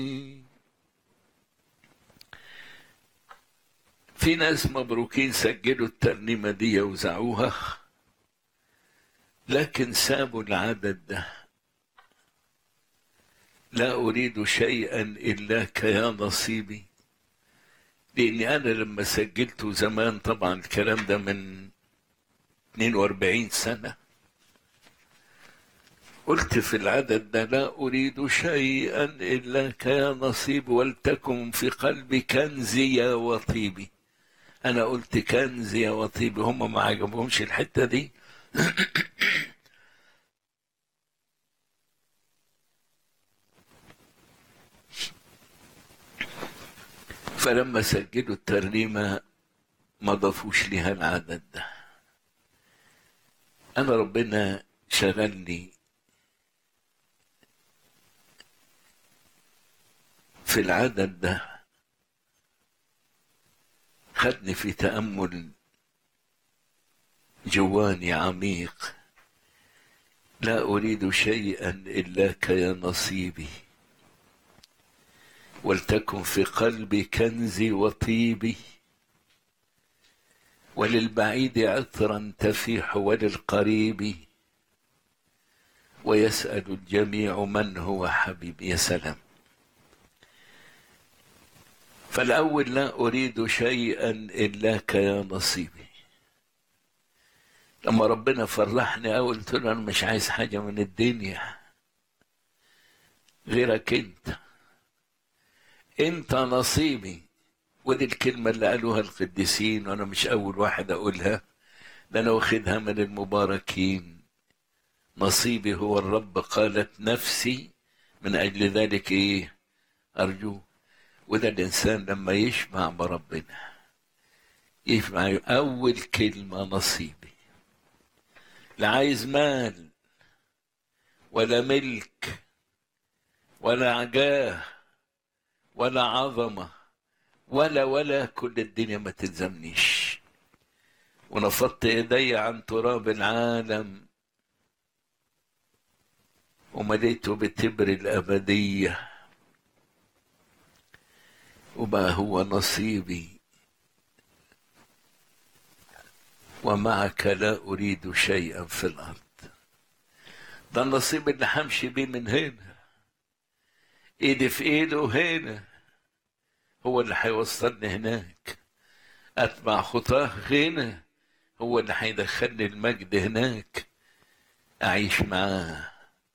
في ناس مبروكين سجلوا الترنيمة دي وزعوها لكن سابوا العدد ده لا أريد شيئا إلاك يا نصيبي لأني أنا لما سجلته زمان طبعا الكلام ده من 42 سنة قلت في العدد ده لا أريد شيئا إلاك يا نصيب ولتكن في قلبي كنزي وطيبي أنا قلت كنزي وطيبي هم ما عجبهمش الحتة دي فلما سجلوا الترنيمة ما ضافوش لها العدد ده أنا ربنا شغلني في العدد ده خدني في تأمل جواني عميق لا أريد شيئا إلاك يا نصيبي ولتكن في قلبي كنزي وطيبي وللبعيد عطرا تفيح وللقريب ويسأل الجميع من هو حبيبي يا سلام فالأول لا أريد شيئا إلاك يا نصيبي لما ربنا فرحني أول قلت له أنا مش عايز حاجة من الدنيا غيرك أنت أنت نصيبي ودي الكلمة اللي قالوها القديسين وأنا مش أول واحد أقولها ده أنا واخدها من المباركين نصيبي هو الرب قالت نفسي من أجل ذلك إيه أرجوه وده الإنسان لما يشبع بربنا يشبع أول كلمة نصيبي لا عايز مال ولا ملك ولا عجاه ولا عظمة ولا ولا كل الدنيا ما تلزمنيش ونفضت ايدي عن تراب العالم ومليته بتبر الأبدية وبقى هو نصيبي ومعك لا أريد شيئا في الأرض ده النصيب اللي همشي بيه من هنا ايدي في ايده هنا هو اللي هيوصلني هناك اتبع خطاه هنا هو اللي هيدخلني المجد هناك اعيش معاه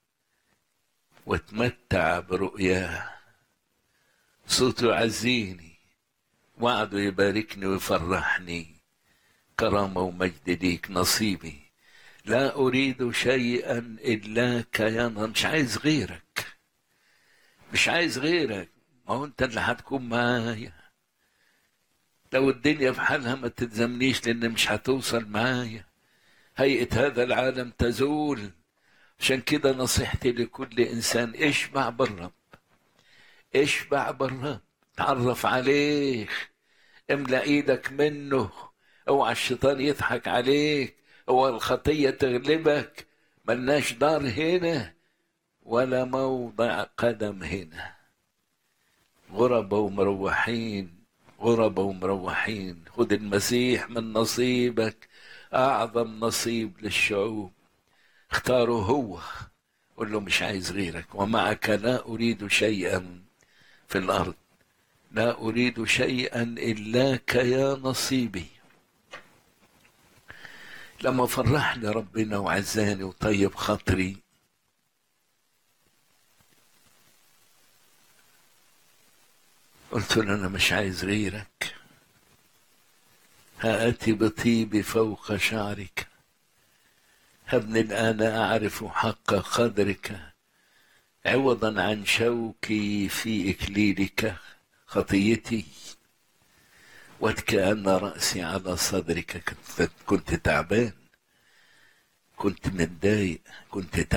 واتمتع برؤياه صوته يعزيني وعده يباركني ويفرحني كرامة ومجد ليك نصيبي لا أريد شيئا إلاك يا مش عايز غيرك مش عايز غيرك ما هو أنت اللي هتكون معايا لو الدنيا في حالها ما تلزمنيش لأن مش هتوصل معايا هيئة هذا العالم تزول عشان كده نصيحتي لكل إنسان اشبع بالرب اشبع بالرب تعرف عليه املأ ايدك منه اوعى الشيطان يضحك عليك اوعى الخطية تغلبك ملناش دار هنا ولا موضع قدم هنا غربة ومروحين غربة ومروحين خد المسيح من نصيبك أعظم نصيب للشعوب اختاره هو قل له مش عايز غيرك ومعك لا أريد شيئا في الأرض لا أريد شيئا إلاك يا نصيبي لما فرحني ربنا وعزاني وطيب خاطري قلت له أنا مش عايز غيرك هآتي بطيبي فوق شعرك هبني الآن أعرف حق قدرك عوضا عن شوكي في إكليلك خطيتي وكأن رأسي على صدرك كنت, كنت تعبان كنت متضايق كنت تعبان